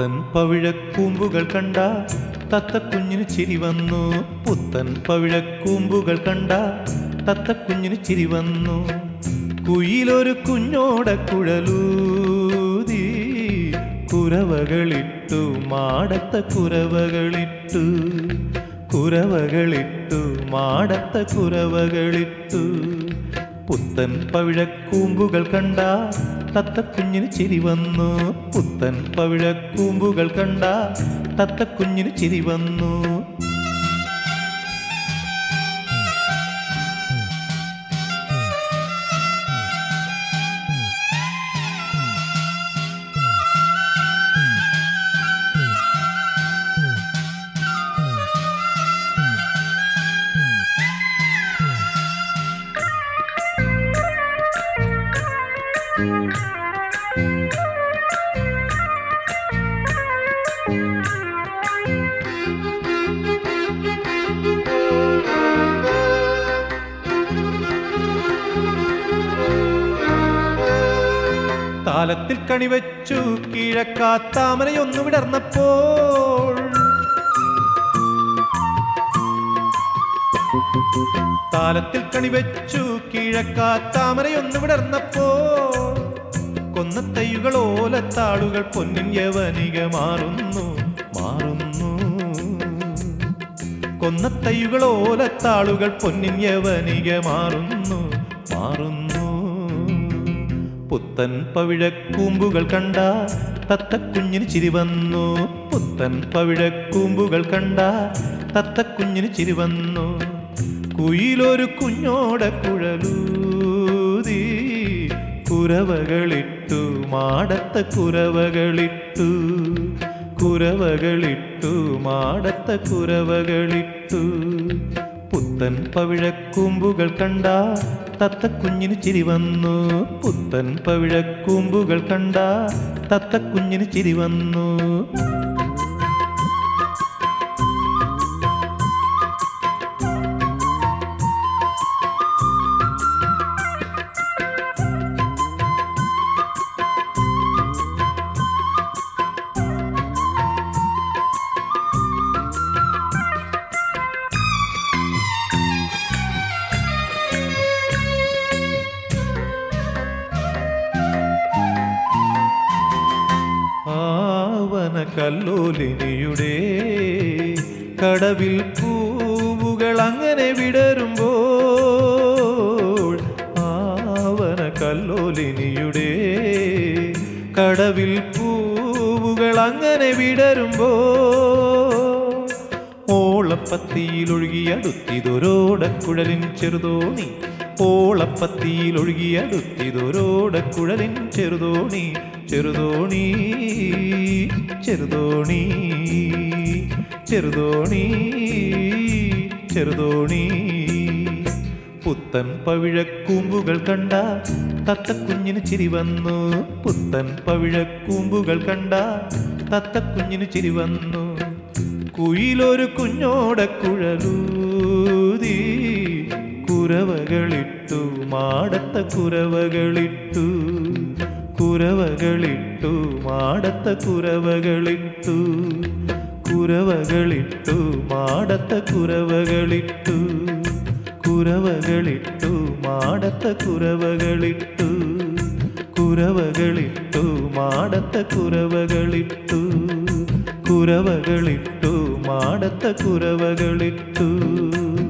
പുത്തൻ പവിഴക്കൂമ്പുകൾ കണ്ട തത്തക്കുഞ്ഞിന് ചിരി വന്നു പുത്തൻ പവിഴക്കൂമ്പുകൾ കണ്ട തത്തക്കുഞ്ഞിന് ചിരി വന്നു കുയിലൊരു കുഞ്ഞോട കുഴലൂതി കുരവകളിട്ടു മാടത്ത കുരവകളിട്ടു കുരവകളിട്ടു മാടത്ത കുരവകളിട്ടു പുത്തൻ പവിഴക്കൂമ്പുകൾ കണ്ട തത്തക്കുഞ്ഞിന് ചിരി വന്നു പുത്തൻ പവിഴക്കൂമ്പുകൾ കണ്ട തത്തക്കുഞ്ഞിന് ചിരി വന്നു താലത്തിൽ കണിവെച്ചു കിഴക്കാത്താമരയൊന്നു വിടർന്നപ്പോൾ താലത്തിൽ കണിവെച്ചു കിഴക്കാത്താമരയൊന്നു വിടർന്നപ്പോൾ കൊന്നത്തയ്യുകൾ ഓലത്താളുകൾ പൊന്നിൻ യവനിക മാറുന്നു മാറുന്നു കൊന്നത്തയ്യുകൾ ഓലത്താളുകൾ പൊന്നിൻ യവനിക മാറുന്നു മാറുന്നു പുത്തൻ പവിഴക്കൂമ്പുകൾ കണ്ട തത്തക്കുഞ്ഞിന് ചിരി വന്നു പുത്തൻ പവിഴക്കൂമ്പുകൾ കണ്ട തത്തക്കുഞ്ഞിന് ചിരി വന്നു കുയിലൊരു കുഞ്ഞോടെ കുഴലൂതി കുരവകളിട്ടു മാടത്ത കുരവകളിട്ടു കുരവകളിട്ടു മാടത്ത കുരവകളിട്ടു പുത്തൻ പവിഴക്കൂമ്പുകൾ കണ്ട തത്തക്കുഞ്ഞിന് ചിരി വന്നു പുത്തൻ പവിഴക്കൂമ്പുകൾ കണ്ട തത്തക്കുഞ്ഞിന് ചിരി വന്നു ആവന കല്ലോലിനിയുടെ കടവിൽ പൂവുകൾ അങ്ങനെ വിടരുമ്പോൾ ആവന കല്ലോലിനിയുടെ കടവിൽ പൂവുകൾ അങ്ങനെ വിടരുമ്പോൾ ഓളപ്പത്തിയിലൊഴുകിയടുത്തിതൊരോടക്കുഴലിൻ ചെറുതോണി ഓളപ്പത്തിയിലൊഴുകിയടുത്തിതൊരോടക്കുഴലിൻ ചെറുതോണി ചെറുതോണി ചെറുതോണി ചെറുതോണി ചെറുതോണി പുത്തൻ പവിഴക്കൂമ്പുകൾ കണ്ട തത്തക്കുഞ്ഞിന് ചിരി വന്നു പുത്തൻ പവിഴക്കൂമ്പുകൾ കണ്ട തത്തക്കുഞ്ഞിന് ചിരി വന്നു കുയിലൊരു കുഞ്ഞോടെ കുഴലൂതി കുരവകളിട്ടു മാടത്ത കുരവകളിട്ടു കുരവകളിട്ടു മാടത്ത കുരവകളിട്ടു കുരവകളിട്ടു മാടത്ത കുരവകളിട്ടു കുരവകളിട്ടു മാടത്ത കുരവകളിട്ടു കുരവകളിട്ടു മാടത്ത കുരവകളിട്ടു കുരവകളിട്ടു മാടത്ത കുരവകളിട്ടു